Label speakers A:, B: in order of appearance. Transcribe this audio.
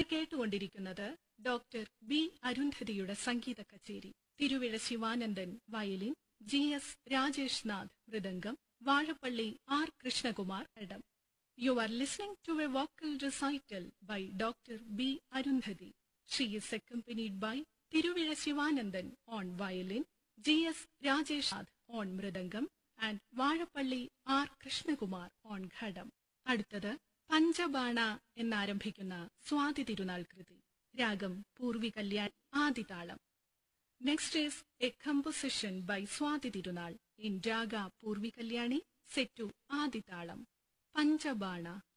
A: കേട്ടുകൊണ്ടിരിക്കുന്നത് doctor B അരുന്ധതിയുടെ സംഗീത കച്ചേരി Thiruvizha Sivanandan violin G S Rajesh Nath മൃദംഗം വാഴപ്പള്ളി ആർ കൃഷ്ണകുമാർ എടം you are listening to a vocal recital by doctor B Arundhathi she is accompanied by Thiruvizha Sivanandan on violin G S Rajesh Nath on mridangam and Vazhappally R Krishnakumar on ghatam അടുത്തത് പഞ്ചബാണ എന്നാരംഭിക്കുന്ന സ്വാതി തിരുനാൾ കൃതി രാഗം പൂർവി കല്യാൺ ആദിതാളം next is a composition by Swathi Thirunal in raga Poorvi Kalyani set ആദിതാളം പഞ്ചബാണ